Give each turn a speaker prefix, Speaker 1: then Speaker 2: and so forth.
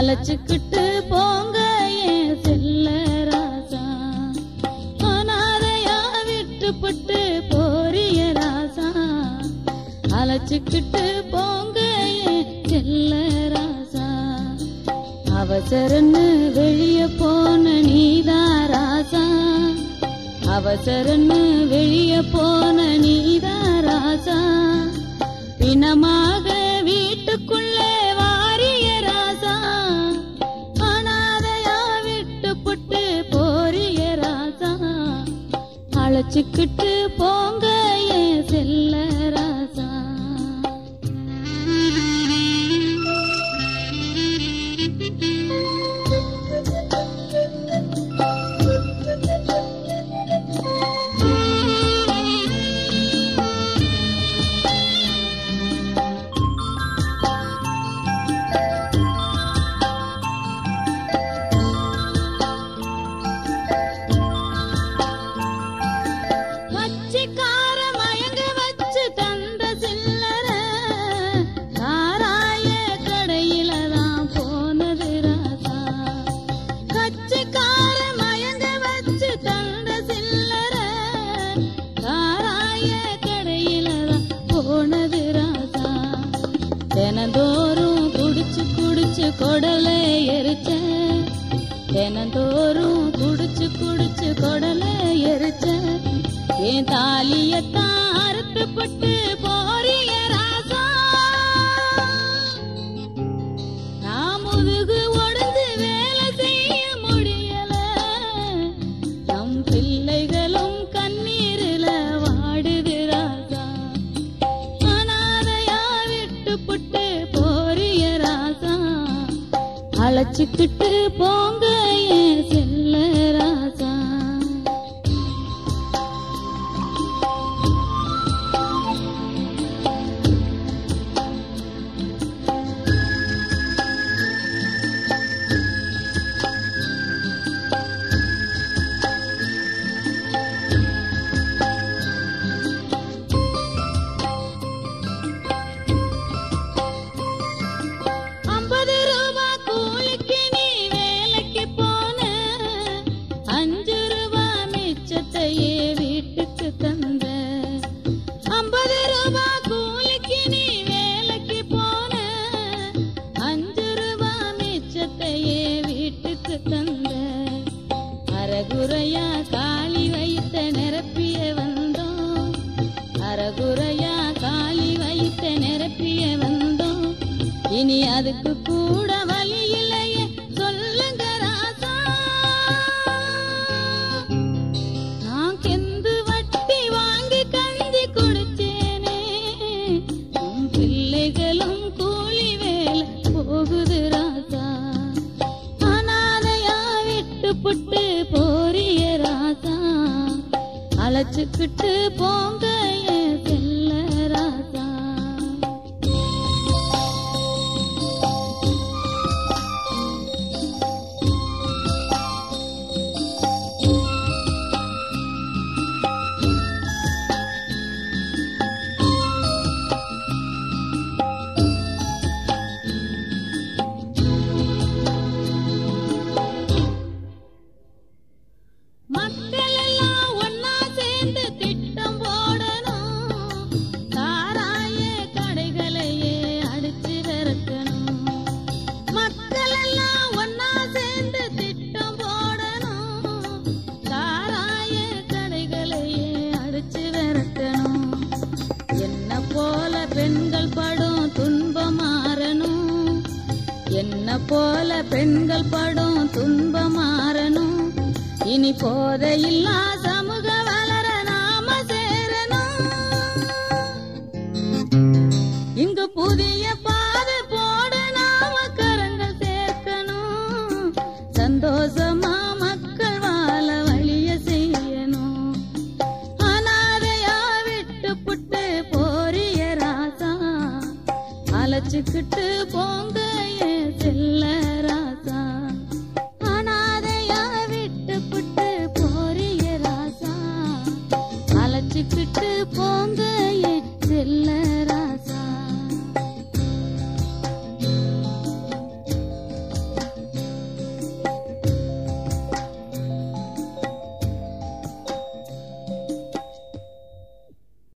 Speaker 1: அழைச்சுக்கிட்டு போங்க என் செல்ல ராசா அனாதையா விட்டுப்பட்டு போறிய ராசா அழைச்சுக்கிட்டு போங்க என் செல்ல ராசா அவசரன்னு வெளிய போன நீதா ராசா அவசரன்னு வெளிய போன நீதா ராசா பிணமாக வீட்டுக்குள்ளே வாரிய ராசா அனாதையா விட்டு புட்டு போறிய ராசா அழைச்சுக்கிட்டு போங்க என் செல்ல ராசா மச்சிக்கார மயங்க வச்சு தந்த சில்லற சாராய கடையில தான் போனது ராசா கச்சிக்கார மயங்க வச்சு தந்த சில்லற சாராய கடையில தான் போனது ராசா தினந்தோறும் குடிச்சு குடிச்சு கொடலை எரிச்ச தினந்தோறும் குடிச்சு குடிச்சு கொடலை எரிச்ச என் தாலியத்தான் அறுத்துப்பட்டு போறிய ராசா நான் முதுகு ஒடுந்து வேலை செய்ய முடியல நம் பிள்ளைகளும் கண்ணீரில வாடுது ராசா அனாதையா விட்டுப்புட்டு போறிய ராசா அழைச்சுக்கிட்டு போங்க என் செல்ல ராசா ஐம்பது ரூபா கூலிக்கு நீ வேலைக்கு போன அஞ்சு ரூபா மிச்சத்தையே வீட்டுக்கு தந்த ஐம்பது ரூபா கூலிக்கு நீ வேலைக்கு போன அஞ்சு ரூபா மிச்சத்தையே வீட்டுக்கு தந்த அரைகுறையா காலி வைத்த நிரப்பிய வந்தோம் அரைகுறையா காலி வைத்த நிரப்பிய வந்தோம் இனி அதுக்கு கூட வழி இல்லையே சொல்லுங்க ராசா நான் கெந்து வட்டி வாங்கி கஞ்சி குடிச்சேனே உன் பிள்ளைகளும் கூலி வேலை போகுது ராசா அனாதையா விட்டு புட்டு போறிய ராசா அழைச்சுக்கிட்டு போங்க என் செல்ல ராசா மக்கள் எல்லாம் ஒன்னா சேர்ந்து திட்டம் போடணும் சாராய கடைகளையே அடிச்சு விரட்டணும் மக்கள் எல்லாம் ஒன்னா சேர்ந்து திட்டம் போடணும் சாராய கடைகளையே அடிச்சு விரட்டணும் என்ன போல பெண்கள் படும் துன்பம் மாறணும் என்ன போல பெண்கள் படும் துன்பம் மாறணும் இனி போதையில்லா சமூக வளர நாம சேரணும் இங்கு புதிய